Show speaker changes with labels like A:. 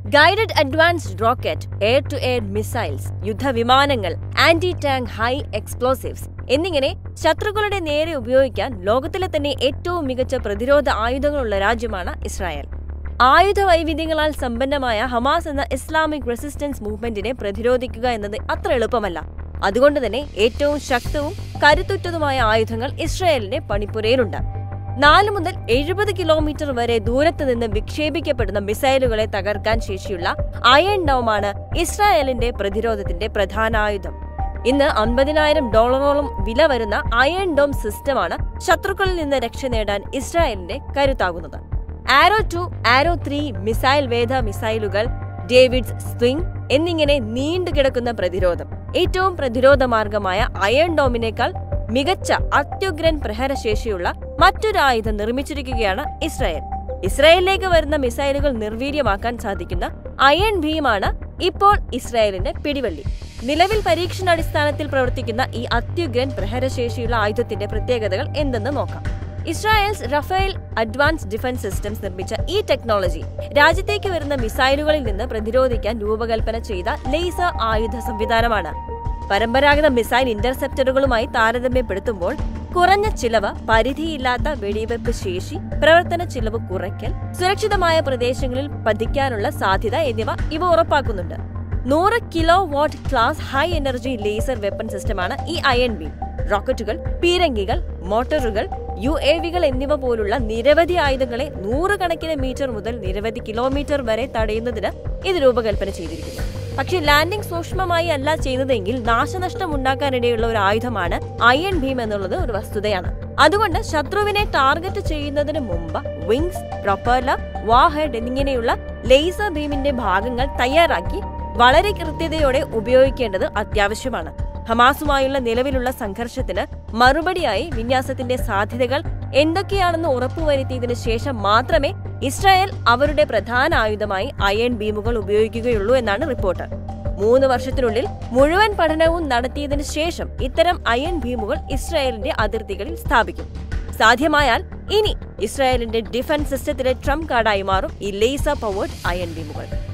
A: guided advanced rocket air to air missiles യുദ്ധവിമാനങ്ങൾ anti tank high explosives എന്നിങ്ങനെ ശത്രുക്കളുടെ നേരെ ഉപയോഗിക്കാൻ ലോകത്തിലെ തന്നെ ഏറ്റവും മികച്ച പ്രതിരോധ ആയുധങ്ങളുള്ള രാജ്യമാണ് ഇസ്രായേൽ ആയുധ വൈവിധ്യങ്ങളാൽ സമ്പന്നമായ ഹമാസ് എന്ന ഇസ്ലാമിക് റെസിസ്റ്റൻസ് മൂവ്മെന്റിനെ പ്രതിരോധിക്കുക എന്നത് അത്ര എളുപ്പമല്ല അതുകൊണ്ട് തന്നെ ഏറ്റവും ശക്തവും കരുത്തുറ്റതുമായ ആയുധങ്ങൾ ഇസ്രായേലിന്റെ പണിപ്പുരയിലുണ്ട് നാല് മുതൽ എഴുപത് കിലോമീറ്റർ വരെ ദൂരത്ത് നിന്ന് വിക്ഷേപിക്കപ്പെടുന്ന മിസൈലുകളെ തകർക്കാൻ ശേഷിയുള്ള അയൺ ഡോമാണ് ഇസ്രായേലിന്റെ പ്രതിരോധത്തിന്റെ പ്രധാന ആയുധം ഇന്ന് അൻപതിനായിരം ഡോളറോളം വില വരുന്ന അയൺ ഡോം സിസ്റ്റമാണ് ശത്രുക്കളിൽ നിന്ന് രക്ഷ നേടാൻ ഇസ്രായേലിന്റെ കരുത്താകുന്നത് arrow two arrow three missile വേദ മിസൈലുകൾ ഡേവിഡ്സ് സ്വിംഗ് എന്നിങ്ങനെ നീണ്ടുകിടക്കുന്ന പ്രതിരോധം ഏറ്റവും പ്രതിരോധ മാർഗമായ അയൺ ഡോമിനേക്കാൾ മികച്ച അത്യുഗ്രൻ പ്രഹരശേഷിയുള്ള മറ്റൊരു ആയുധം നിർമ്മിച്ചിരിക്കുകയാണ് ഇസ്രായേൽ ഇസ്രായേലിലേക്ക് വരുന്ന മിസൈലുകൾ നിർവീര്യമാക്കാൻ സാധിക്കുന്ന അയൺ ഭീമാണ് ഇപ്പോൾ ഇസ്രായേലിന്റെ പിടിവള്ളി നിലവിൽ പരീക്ഷണാടിസ്ഥാനത്തിൽ പ്രവർത്തിക്കുന്ന ഈ അത്യുഗ്രൻ പ്രഹരശേഷിയുള്ള ആയുധത്തിന്റെ പ്രത്യേകതകൾ എന്തെന്ന് നോക്കാം Israel's Rafael advance defence systems നിർമ്മിച്ച ഈ ടെക്നോളജി രാജ്യത്തേക്ക് വരുന്ന മിസൈലുകളിൽ നിന്ന് പ്രതിരോധിക്കാൻ രൂപകൽപ്പന ചെയ്ത ലേസർ ആയുധ സംവിധാനമാണ് പരമ്പരാഗത മിസൈൽ ഇന്റർസെപ്റ്ററുകളുമായി താരതമ്യപ്പെടുത്തുമ്പോൾ കുറഞ്ഞ ചിലവ് പരിധിയില്ലാത്ത വെടിവെപ്പ് ശേഷി പ്രവർത്തന ചിലവ് കുറയ്ക്കൽ സുരക്ഷിതമായ പ്രദേശങ്ങളിൽ പതിക്കാനുള്ള സാധ്യത എന്നിവ ഇവ ഉറപ്പാക്കുന്നുണ്ട് നൂറ് kilo watt class high energy laser weapon സിസ്റ്റമാണ് ഈ അയൺ ബീം റോക്കറ്റുകൾ പീരങ്കികൾ മോട്ടോറുകൾ യു എ വികൾ എന്നിവ പോലുള്ള നിരവധി ആയുധങ്ങളെ നൂറുകണക്കിന് മീറ്റർ മുതൽ നിരവധി കിലോമീറ്റർ വരെ തടയുന്നതിന് ഇത് രൂപകൽപ്പന ചെയ്തിരിക്കുന്നു പക്ഷേ ലാൻഡിംഗ് സൂക്ഷ്മമായി അല്ല ചെയ്യുന്നതെങ്കിൽ നാശനഷ്ടം ഉണ്ടാക്കാനിടയുള്ള ഒരു ആയുധമാണ് അയൺ ഭീം എന്നുള്ളത് ഒരു വസ്തുതയാണ് അതുകൊണ്ട് ശത്രുവിനെ ടാർഗറ്റ് ചെയ്യുന്നതിന് മുമ്പ് വിങ്സ് പ്രൊപ്പർലർ വാഹെഡ് എന്നിങ്ങനെയുള്ള ലേസർ ഭീമിന്റെ ഭാഗങ്ങൾ തയ്യാറാക്കി വളരെ കൃത്യതയോടെ ഉപയോഗിക്കേണ്ടത് അത്യാവശ്യമാണ് ഹമാസുമായുള്ള നിലവിലുള്ള സംഘർഷത്തിന് മറുപടിയായി വിന്യാസത്തിന്റെ സാധ്യതകൾ എന്തൊക്കെയാണെന്ന് ഉറപ്പുവരുത്തിയതിനു ശേഷം മാത്രമേ ഇസ്രായേൽ അവരുടെ പ്രധാന ആയുധമായി അയൺ ബീമുകൾ ഉപയോഗിക്കുകയുള്ളൂ എന്നാണ് റിപ്പോർട്ട് മൂന്ന് വർഷത്തിനുള്ളിൽ മുഴുവൻ പഠനവും നടത്തിയതിനു ശേഷം ഇത്തരം അയൺ ഭീമുകൾ ഇസ്രായേലിന്റെ അതിർത്തികളിൽ സ്ഥാപിക്കും സാധ്യമായാൽ ഇനി ഇസ്രായേലിന്റെ ഡിഫൻസ് സിസ്റ്റത്തിലെ ട്രംപ് കാർഡായി മാറും ഈ ലേസർ പവേർഡ് അയൺ ബീമുകൾ